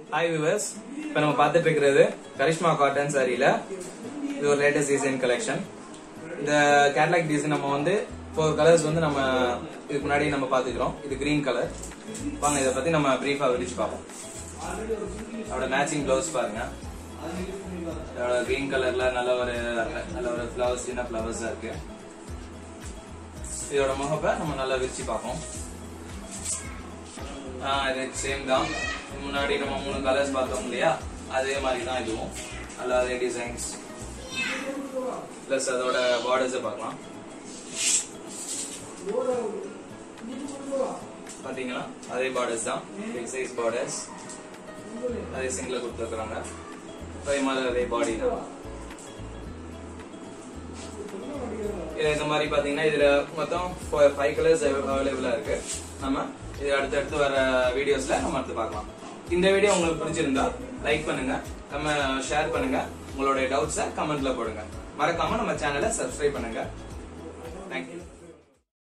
hi viewers இப்போ நம்ம பார்த்துட்டு இருக்கிறது கரிஷ்மா காட்டன் சாரியில இது ஒரு லேட்டஸ்ட் டிசைன் கலெக்ஷன் இந்த கேட்லாக் டிசைன் நம்ம வந்து ஃபோர் கலர்ஸ் வந்து நம்ம இதுக்கு முன்னாடி நம்ம பார்த்துக்கிறோம் இது கிரீன் கலர் வாங்க இதை பத்தி நம்ம பிரீஃபா விரிச்சு பார்ப்போம் அதோட மேட்சிங் ப்ளவுஸ் பாருங்க அதோட கிரீன் கலர்ல நல்ல ஒரு நல்ல ஒரு ஃப்ளவர்ஸ் சின்ன ஃப்ளவர்ஸா இருக்கு இதோட முகப்பை நம்ம நல்லா விரிச்சு பார்ப்போம் ஆஹ் இது சேம் தான் முன்னாடி நம்ம மூணு கலர்ஸ் பார்த்தோம் இல்லையா அதே மாதிரி தான் இதுவும் நல்ல அதே டிசைன்ஸ் பிளஸ் அதோட பார்டர்ஸை பார்க்கலாம் பாத்தீங்களா அதே பார்டர்ஸ் தான் பிக் சைஸ் பார்டர்ஸ் அதே சிங்கிள் கொடுத்துருக்குறாங்க அதே மாதிரி அதே பாடி தான் இது இந்த மாதிரி பாத்தீங்கன்னா இதுல மொத்தம் ஃபைவ் கலர்ஸ் அவைலபிளா இருக்கு நம்ம இது அடுத்தடுத்து வர வீடியோஸ்ல நம்ம அடுத்து பார்க்கலாம் இந்த வீடியோ உங்களுக்கு பிடிச்சிருந்தா லைக் பண்ணுங்க நம்ம ஷேர் பண்ணுங்க உங்களுடைய டவுட்ஸை கமெண்ட்ல போடுங்க மறக்காம நம்ம சேனலை சப்ஸ்கிரைப் பண்ணுங்க தேங்க்யூ